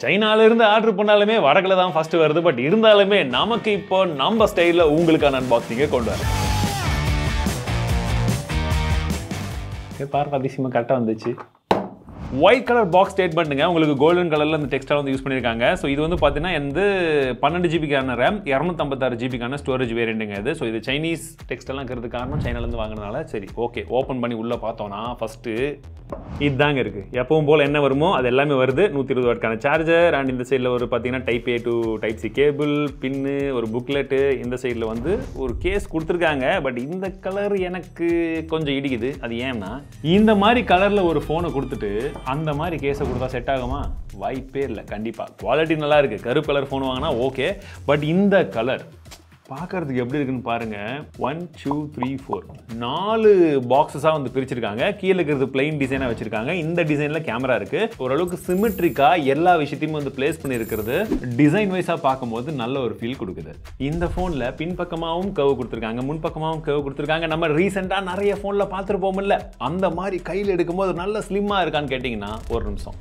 சைனால இருந்து ஆர்டர் பண்ணாலுமே வடக்கில் தான் ஃபர்ஸ்ட் வருது பட் இருந்தாலுமே நமக்கு இப்போ நம்ம ஸ்டைலில் உங்களுக்கான அன்பாக்சிங்கை கொண்டு வரேன் பார்க்க அதிசயமாக கரெக்டாக வந்துச்சு ஒயிட் கலர் பாக்ஸ் ஸ்டேட்மெண்ட்டுங்க உங்களுக்கு கோல்டன் கலரில் அந்த டெக்ஸ்டாக வந்து யூஸ் பண்ணியிருக்காங்க ஸோ இது வந்து பார்த்தீங்கன்னா எந்த பன்னெண்டு ஜிபிக்கான ரேம் இரநூத்தம்பத்தாறு ஜிபிக்கான ஸ்டோரேஜ் வேரியண்ட்டுங்க இது ஸோ இது சைனீஸ் டெக்ஸ்டெல்லாம் இருக்கிறது காரணம் சைனாலேருந்து வாங்கினனால சரி ஓகே ஓப்பன் பண்ணி உள்ளே பார்த்தோன்னா ஃபஸ்ட்டு இதுதாங்க இருக்குது எப்பவும் போல் என்ன வருமோ அது எல்லாமே வருது நூற்றி இருபது வாட்கான சார்ஜர் அண்ட் இந்த சைடில் ஒரு பார்த்தீங்கன்னா type A to type C cable pin ஒரு புக்லெட்டு இந்த சைடில் வந்து ஒரு கேஸ் கொடுத்துருக்காங்க பட் இந்த கலர் எனக்கு கொஞ்சம் இடிக்குது அது ஏன்னா இந்த மாதிரி கலரில் ஒரு ஃபோனை கொடுத்துட்டு அந்த மாதிரி கேஸை கொடுத்தா செட் ஆகுமா வாய்ப்பே இல்லை கண்டிப்பாக குவாலிட்டி நல்லா இருக்குது கருப்பு கலர் ஃபோன் வாங்கினா ஓகே பட் இந்த கலர் பார்க்கறதுக்கு எப்படி இருக்குன்னு பாருங்க ஒன் டூ த்ரீ ஃபோர் நாலு பாக்ஸஸாக வந்து பிரிச்சிருக்காங்க கீழே இருக்கிறது பிளைன் டிசைனாக வச்சிருக்காங்க இந்த டிசைனில் கேமரா இருக்கு ஓரளவுக்கு சிமெட்ரிக்கா எல்லா விஷயத்தையும் வந்து பிளேஸ் பண்ணியிருக்கிறது டிசைன் வைஸாக பார்க்கும்போது நல்ல ஒரு ஃபீல் கொடுக்குது இந்த ஃபோனில் பின்பக்கமாகவும் கவ் கொடுத்துருக்காங்க முன்பக்கமாகவும் கவ் கொடுத்துருக்காங்க நம்ம ரீசெண்டாக நிறைய ஃபோனில் பார்த்துருப்போம்ல அந்த மாதிரி கையில் எடுக்கும்போது நல்ல ஸ்லிம்மாக இருக்கான்னு கேட்டிங்கன்னா ஒரு நிமிஷம்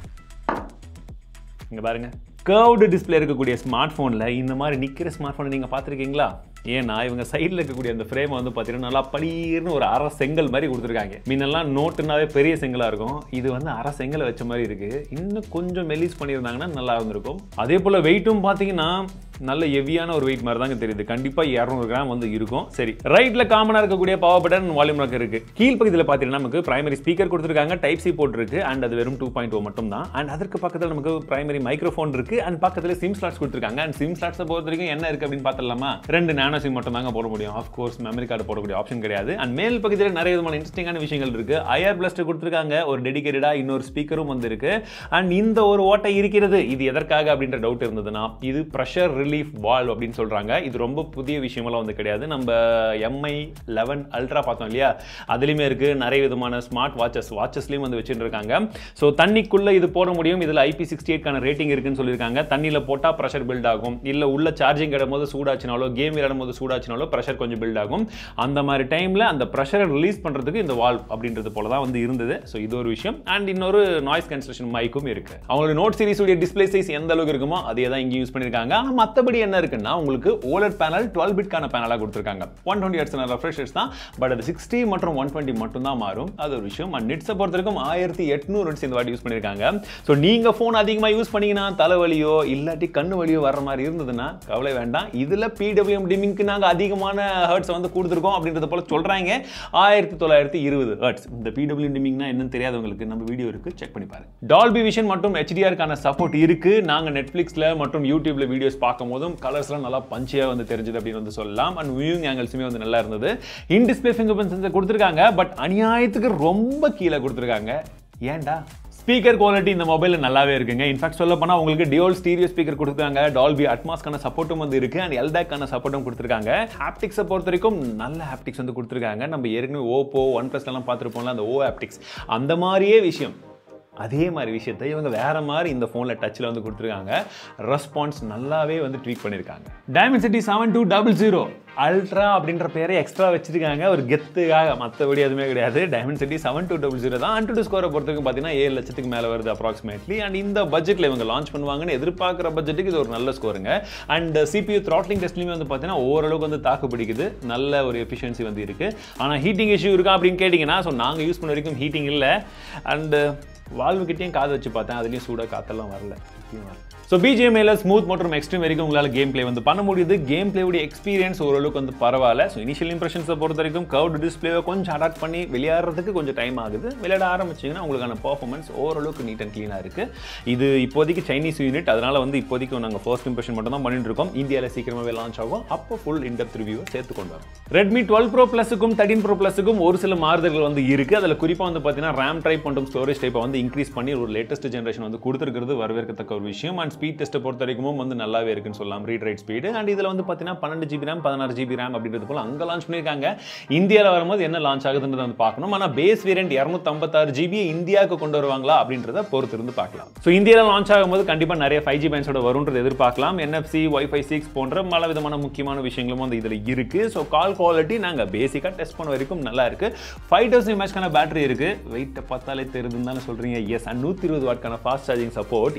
இங்கே பாருங்க கர்வ்டு டிஸ்பிளே இருக்கக்கூடிய ஸ்மார்ட் ஃபோனில் இந்த மாதிரி நிற்கிற ஸ்மார்ட் ஃபோனை நீங்கள் பார்த்துருக்கீங்களா ஏன்னா இவங்க சைடில் இருக்கக்கூடிய அந்த ஃப்ரேமை வந்து பார்த்தீங்கன்னா நல்லா பளீர்னு ஒரு அரை செங்கல் மாதிரி கொடுத்துருக்காங்க முன்னெல்லாம் நோட்டுனாவே பெரிய செங்கலாக இருக்கும் இது வந்து அரை செங்கலை வச்ச மாதிரி இருக்குது இன்னும் கொஞ்சம் மெலிஸ் பண்ணியிருந்தாங்கன்னா நல்லா இருந்திருக்கும் அதே போல் வெயிட்டும் பார்த்தீங்கன்னா நல்ல ஹெவியான ஒரு வெயிட் மாதிரி தாங்க தெரியுது கண்டிப்பாக இரநூறு கிராம் வந்து இருக்கும் சரி ரைட்டில் காமனாக இருக்கக்கூடிய பவர் பட்டன் வால்யூம் ராக் இருக்கு கீழ்ப்பகுதியில் பார்த்தீங்கன்னா நமக்கு பிரைமரி ஸ்பீக்கர் கொடுத்துருக்காங்க டைப் சி போர்ட் இருக்கு அண்ட் அது வெறும் டூ பாயிண்ட் ஓ மட்டும் தான் அண்ட் அதற்கு பக்கத்தில் நமக்கு பிரைமரி மைக்ரோஃபோன் இருக்கு அண்ட் பக்கத்தில் சிம் ஸ்லாட்ஸ் கொடுத்துருக்காங்க அண்ட் சிம் ஸ்லாட்ஸை பொறுத்த வரைக்கும் என்ன இருக்கு அப்படின்னு பார்த்தலாமா ரெண்டு நானோ சிம் மட்டும் தாங்க போட முடியும் ஆஃப் கோர்ஸ் மெமரி கார்டு போடக்கூடிய ஆப்ஷன் கிடையாது அண்ட் மேல் பகுதியில் நிறைய விதமான இன்ட்ரெஸ்டிங்கான விஷயங்கள் இருக்கு ஐஆர் பிளஸ்டர் கொடுத்துருக்காங்க ஒரு டெடிகேட்டடாக இன்னொரு ஸ்பீக்கரும் வந்து இருக்கு அண்ட் இந்த ஒரு ஓட்டை இருக்கிறது இது எதற்காக அப்படின்ற டவுட் இருந்ததுன்னா இது ப்ரெஷர் ரிலீஃப் வால்வ் அப்படின்னு சொல்றாங்க இது ரொம்ப புதிய விஷயமெல்லாம் வந்து கிடையாது நம்ம எம்ஐ லெவன் அல்ட்ரா பார்த்தோம் இல்லையா அதுலேயுமே இருக்கு நிறைய விதமான ஸ்மார்ட் வாட்சஸ் வாட்சஸ்லையும் வந்து வச்சுட்டு இருக்காங்க ஸோ தண்ணிக்குள்ள இது போட முடியும் இதில் ஐபி சிக்ஸ்டி எயிட்கான ரேட்டிங் இருக்குன்னு சொல்லியிருக்காங்க தண்ணியில் போட்டால் ப்ரெஷர் பில்ட் ஆகும் இல்லை உள்ள சார்ஜிங் இடும் போது சூடாச்சினாலோ கேம் விளையாடும் போது சூடாச்சினாலோ ப்ரெஷர் கொஞ்சம் பில்ட் ஆகும் அந்த மாதிரி டைமில் அந்த ப்ரெஷரை ரிலீஸ் பண்ணுறதுக்கு இந்த வால்வ் அப்படின்றது போல தான் வந்து இருந்தது ஸோ இது ஒரு விஷயம் அண்ட் இன்னொரு நாய்ஸ் கேன்சலேஷன் மைக்கும் இருக்கு அவங்களோட நோட் சீரிஸுடைய டிஸ்பிளே சைஸ் எந்த அளவுக்கு இருக்குமோ அதே தான் இங்கே யூஸ் பண்ணியிருக்காங்க ஆனால் மற்றபடி என்ன இருக்குன்னா உங்களுக்கு ஓலட் பேனல் டுவெல் பிட்கான பேனலாக கொடுத்துருக்காங்க ஒன் டுவெண்ட்டி ஹெட்ஸ் ரெஃப்ரெஷர்ஸ் தான் பட் அது சிக்ஸ்டி மற்றும் ஒன் டுவெண்ட்டி மட்டும் தான் மாறும் அது ஒரு விஷயம் அண்ட் நிட்ஸை பொறுத்த வரைக்கும் ஆயிரத்தி எட்நூறு ஹெட்ஸ் இந்த வாட்டி யூஸ் பண்ணியிருக்காங்க ஸோ நீங்கள் ஃபோன் அதிகமாக யூஸ் பண்ணீங்கன்னா தலைவலியோ இல்லாட்டி கண்ணு வலியோ வர மாதிரி இருந்ததுன்னா கவலை வேண்டாம் இதில் பிடபிள்யூஎம் டிமிங்க்கு நாங்கள் அதிகமான ஹர்ட்ஸ் வந்து கொடுத்துருக்கோம் அப்படின்றத போல சொல்கிறாங்க ஆயிரத்தி தொள்ளாயிரத்தி இருபது ஹர்ட்ஸ் இந்த பிடபிள்யூ டிமிங்னா என்னன்னு தெரியாதவங்களுக்கு நம்ம வீடியோ இருக்கு செக் பண்ணி பாருங்க டால்பி விஷன் மற்றும் ஹெச்டிஆருக்கான சப்போர்ட் இருக்கு நாங்கள் நெட்ஃப்ளிக்ஸில் மற்றும் யூடியூப்ல வீடியோஸ் பார்க்கும் போதும் கலர்ஸ்லாம் நல்லா பஞ்சியாக வந்து தெரிஞ்சது அப்படின்னு வந்து சொல்லலாம் அண்ட் வியூங் ஆங்கிள்ஸுமே வந்து நல்லா இருந்தது in display fingerprint sensor கொடுத்துருக்காங்க பட் அநியாயத்துக்கு ரொம்ப கீழே கொடுத்துருக்காங்க ஏன்டா ஸ்பீக்கர் குவாலிட்டி இந்த மொபைலில் நல்லாவே இருக்குங்க இன்ஃபேக்ட் சொல்ல போனால் உங்களுக்கு டியோல் ஸ்டீரியோ ஸ்பீக்கர் கொடுத்துருக்காங்க டால்பி அட்மாஸ்க்கான சப்போர்ட்டும் வந்து இருக்கு அண்ட் எல்டாக்கான சப்போர்ட்டும் கொடுத்துருக்காங்க ஹாப்டிக்ஸை பொறுத்த வரைக்கும் நல்ல ஹாப்டிக்ஸ் வந்து கொடுத்துருக்காங்க நம்ம ஏற்கனவே ஓப்போ ஒன் ப்ளஸ்லாம் பார்த்துருப்போம்ல அந்த ஓ ஹாப்டிக்ஸ் அந்த மாதிரியே விஷயம் அதே மாதிரி விஷயத்தை இவங்க வேற மாதிரி இந்த ஃபோனில் டச்சில் வந்து கொடுத்துருக்காங்க ரெஸ்பான்ஸ் நல்லாவே வந்து ட்வீட் பண்ணியிருக்காங்க Dimensity seven two double zero ultra அப்படின்ற பேரை எக்ஸ்ட்ரா வச்சிருக்காங்க ஒரு கெத்துக்காக மற்றபடி எதுவுமே கிடையாது Dimensity seven two double zero தான் அண்ட் டூ ஸ்கோரை பொறுத்தவரைக்கும் பார்த்தீங்கன்னா ஏழு லட்சத்துக்கு மேலே வருது அப்ராக்சிமேட்லி அண்ட் இந்த பட்ஜெட்டில் இவங்க லான்ச் பண்ணுவாங்கன்னு எதிர்பார்க்குற பட்ஜெட்டுக்கு இது ஒரு நல்ல ஸ்கோருங்க அண்ட் சிபியூ த்ராட்லிங் டெஸ்ட்லையுமே வந்து பார்த்தீங்கன்னா ஓரளவுக்கு வந்து தாக்கு பிடிக்குது நல்ல ஒரு எஃபிஷியன்சி வந்து இருக்குது ஆனால் ஹீட்டிங் இஷ்யூ இருக்கா அப்படின்னு கேட்டிங்கன்னா ஸோ நாங்கள் யூஸ் பண்ண வரைக்கும் ஹீட்டிங் இல்லை அண்டு வால்வு கிட்டேயும் காது வச்சு பார்த்தேன் அதுலேயும் சூடாக காத்தெல்லாம் வரல இப்பயும் வரல ஸோ பிஜிஎம்ஏல ஸ்மூத் மற்றும் எக்ஸ்ட்ரீம் வரைக்கும் உங்களால் கேம் ப்ளே வந்து பண்ண முடியுது கேம் பிளேவுடைய எக்ஸ்பீரியன்ஸ் ஓரளவுக்கு வந்து பரவாயில்ல ஸோ இனிஷியல் இம்ப்ரெஷன்ஸை பொறுத்த வரைக்கும் கவுட் டிஸ்பிளேவை கொஞ்சம் அடாப்ட் பண்ணி விளையாடுறதுக்கு கொஞ்சம் டைம் ஆகுது விளையாட ஆரம்பிச்சிங்கன்னா உங்களுக்கான பர்ஃபார்மன்ஸ் ஓரளவுக்கு நீட் அண்ட் க்ளீனாக இருக்குது இது இப்போதைக்கு சைனீஸ் யூனிட் அதனால் வந்து இப்போதைக்கு நாங்கள் ஃபர்ஸ்ட் இம்ப்ரெஷன் மட்டும் தான் பண்ணிட்டு இருக்கோம் இந்தியாவில் சீக்கிரமாகவே லான்ச் ஆகும் அப்போ ஃபுல் இன்டெப்த் ரிவ்யூவை சேர்த்து கொண்டு வரும் ரெட்மி டுவெல் ப்ரோ ப்ளஸுக்கும் தேர்ட்டின் ப்ரோ ப்ளஸுக்கும் ஒரு சில மாறுதல்கள் வந்து இருக்குது அதில் குறிப்பாக வந்து பார்த்தீங்கன்னா ரேம் டைப் மற்றும் ஸ்டோரேஜ் டைப்பை வந்து இன்க்ரீஸ் பண்ணி ஒரு லேட்டஸ்ட் ஜென்ரேஷன் வந்து கொடுத்துருக்கிறது வரவேற்கத்தக்க ஒரு விஷயம் அண்ட் ஸ்பீட் டெஸ்ட்டை பொறுத்த வரைக்கும் வந்து நல்லாவே இருக்குன்னு சொல்லலாம் ரீட் ரைட் ஸ்பீடு அண்ட் இதில் வந்து பார்த்தீங்கன்னா பன்னெண்டு ஜிபி ரேம் பதினாறு ஜிபி ரேம் அப்படின்றது போல அங்கே லான்ச் பண்ணியிருக்காங்க இந்தியாவில் வரும்போது என்ன லான்ச் ஆகுதுன்றதை வந்து பார்க்கணும் ஆனால் பேஸ் வேரியன்ட் இரநூத்தம்பத்தாறு ஜிபி இந்தியாவுக்கு கொண்டு வருவாங்களா அப்படின்றத பொறுத்து இருந்து பார்க்கலாம் ஸோ இந்தியாவில் லான்ச் ஆகும்போது கண்டிப்பாக நிறைய ஃபைவ் ஜி பேண்ட்ஸோட வரும்ன்றது எதிர்பார்க்கலாம் என்எஃப்சி ஒய்ஃபை சிக்ஸ் போன்ற பல விதமான முக்கியமான விஷயங்களும் வந்து இதில் இருக்குது ஸோ கால் குவாலிட்டி நாங்கள் பேசிக்காக டெஸ்ட் பண்ண வரைக்கும் நல்லா இருக்கு ஃபைவ் தௌசண்ட் எம்ஏஹெச்க்கான பேட்டரி இருக்கு வெயிட்டை பார்த்தாலே தெரியுதுன்னு தானே சொல்றீங்க எஸ் அண்ட் நூற்றி இருபது வாட்க்கான ஃபாஸ்ட் சார்ஜிங் சப்போர்ட் இதில் நம்ம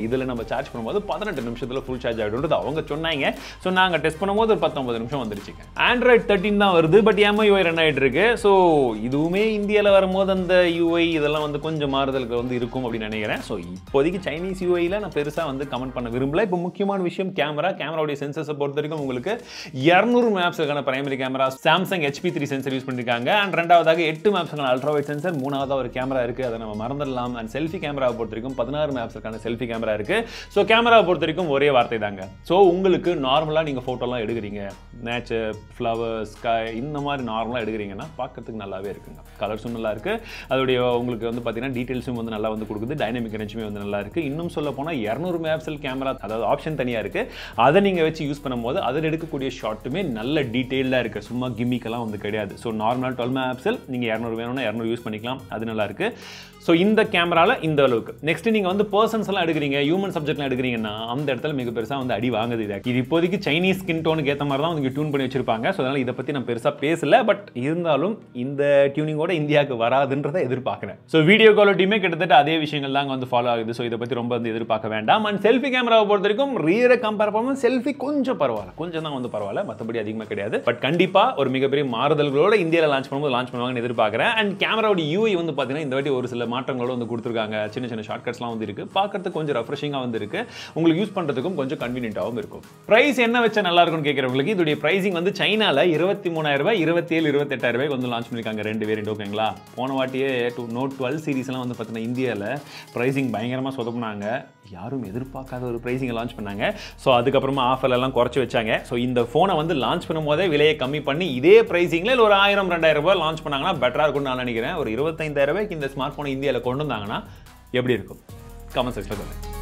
நம்ம சார்ஜ் பண்ணும்போது பதினெட்டு நிமிஷத்தில் ஃபுல் சார்ஜ் ஆகிடும்ன்றது அவங்க சொன்னாங்க ஸோ நாங்கள் டெஸ்ட் பண்ணும்போது ஒரு பத்தொன்பது நிமிஷம் வந்துருச்சுங்க ஆண்ட்ராய்ட் தேர்ட்டின் தான் வருது பட் ஏமா யூஐ ரன் ஆகிட்டு இருக்கு ஸோ இதுவுமே இந்தியாவில் வரும்போது அந்த யூஐ இதெல்லாம் வந்து கொஞ்சம் மாறுதல்கள் வந்து இருக்கும் அப்படின்னு நினைக்கிறேன் ஸோ இப்போதைக்கு சைனீஸ் யூஐயில் நான் பெருசாக வந்து கமெண்ட் பண்ண விரும்பல இப்போ முக்கியமான விஷயம் கேமரா கேமராவுடைய சென்சர்ஸை பொறுத்த வரைக்கும் உங்களுக்கு இரநூறு மேப்ஸுக்கான primary camera Samsung HP three sensor use பண்ணியிருக்காங்க அண்ட் ரெண்டாவதாக எட்டு மேப்ஸுக்கான அல்ட்ராவைட் சென்சர் மூணாவதாக ஒரு கேமரா இருக்குது அதை நம்ம மறந்துடலாம் அண்ட் செல்ஃபி கேமராவை பொறுத்த வரைக்கும் பதினாறு மேப்ஸுக்கான செல்ஃபி கேமரா இருக்குது ஸோ கேமராவை பொறுத்த வரைக்கும் ஒரே வார்த்தை தாங்க ஸோ உங்களுக்கு நார்மலாக நீங்கள் ஃபோட்டோலாம் எடுக்கிறீங்க நேச்சர் ஃப்ளவர்ஸ் ஸ்கை இந்த மாதிரி நார்மலாக எடுக்கிறீங்கன்னா பார்க்கறதுக்கு நல்லாவே இருக்குங்க கலர்ஸும் நல்லா இருக்குது அதோடைய உங்களுக்கு வந்து பார்த்தீங்கன்னா டீட்டெயில்ஸும் வந்து நல்லா வந்து கொடுக்குது டைனமிக் எனர்ஜியுமே வந்து நல்லா இருக்குது இன்னும் சொல்ல போனால் இரநூறு மேப்சல் கேமரா அதாவது ஆப்ஷன் தனியாக இருக்குது அதை நீங்கள் வச்சு யூஸ் பண்ணும்போது அதில் எடுக்கக்கூடிய ஷாட்டுமே நல்ல டீட்டெயிலாக இருக்குது சும்மா கிம்மிக்கெல்லாம் வந்து கிடையாது ஸோ நார்மல் டுவெல் மேப்சல் நீங்கள் இரநூறு வேணும்னா இரநூறு யூஸ் பண்ணிக்கலாம் அது நல்லா இருக்குது ஸோ இந்த கேமராவில் இந்த அளவுக்கு நெக்ஸ்ட் நீங்கள் வந்து பர்சன்ஸ் எல்லாம் எடுக்கிறீங்க ஹியூமன் சப்ஜெக்ட்லாம் எடுக்கிறீங்கன்னா அந்த இடத்துல மிக பெருசாக வந்து அடி வாங்குது இது இது இப்போதைக்கு சைனீஸ் ஸ்கின் டோனுக்கு ஏற்ற மாதிரி தான் வந்து டியூன் பண்ணி வச்சிருப்பாங்க ஸோ அதனால் இதை பற்றி நான் பெருசாக பேசல பட் இருந்தாலும் இந்த டியூனிங்கோட இந்தியாவுக்கு வராதுன்றதை எதிர்பார்க்குறேன் ஸோ வீடியோ குவாலிட்டியுமே கிட்டத்தட்ட அதே விஷயங்கள் தாங்க வந்து ஃபாலோ ஆகுது ஸோ இதை பற்றி ரொம்ப வந்து எதிர்பார்க்க வேண்டாம் அண்ட் செல்ஃபி கேமராவை பொறுத்த வரைக்கும் ரியரை கம்பேர் பண்ணும்போது செல்ஃபி கொஞ்சம் பரவாயில்ல கொஞ்சம் தான் வந்து பரவாயில்ல மற்றபடி அதிகமாக கிடையாது பட் கண்டிப்பாக ஒரு மிகப்பெரிய மாறுதல்களோட இந்தியாவில் லான்ச் பண்ணும்போது லான்ச் பண்ணுவாங்கன்னு எதிர்பார்க்குறேன் அண்ட் கேமராவோட யூஐ வந்து பார்த்தீங்கன்னா இந்த வாட்டி ஒரு சில மாற்றங்களோட வந்து கொடுத்துருக்காங்க சின்ன சின்ன ஷார்ட்கட்ஸ்லாம் வந்து இருக்குது பார்க்கறதுக்கு கொஞ்சம் ரெஃப்ரெஷிங்காக வந்து இருக்கு உங்களுக்கு யூஸ் பண்ணுறதுக்கும் கொஞ்சம் கன்வீனியன்ட்டாகவும் இருக்கும் ப்ரைஸ் என்ன வச்சா நல்லா இருக்கும்னு கேட்குறவங்களுக்கு இதோடைய ப்ரைசிங் வந்து சைனாவில் இருபத்தி மூணாயிரம் ரூபாய் இருபத்தேழு இருபத்தெட்டாயிரம் ரூபாய்க்கு வந்து லான்ச் பண்ணியிருக்காங்க ரெண்டு வேரியண்ட் ஓகேங்களா போன வாட்டியே டூ நோட் டுவெல் சீரிஸ்லாம் வந்து பார்த்தீங்கன்னா இந்தியாவில் ப்ரைசிங் பயங்கரமாக சொதப்புனாங்க யாரும் எதிர்பார்க்காத ஒரு ப்ரைசிங்கை லான்ச் பண்ணாங்க ஸோ அதுக்கப்புறமா ஆஃபர் எல்லாம் குறைச்சி வச்சாங்க ஸோ இந்த ஃபோனை வந்து லான்ச் பண்ணும்போதே விலையை கம்மி பண்ணி இதே ப்ரைசிங்கில் இல்லை ஒரு ஆயிரம் ரெண்டாயிரம் ரூபாய் லான்ச் பண்ணாங்கன்னா பெட்டராக இருக்கும்னு நான் நினைக்கிறேன் ஒரு இருபத்தைந்தாயிரம் ரூபாய்க்கு இந்த ஸ்மார்ட் ஃபோனை இந்தியாவில் கொண்டு வந்தாங்கன்னா எப்படி இருக்கும் கமெண்ட் செக்ஷனில் சொல்லுங்கள்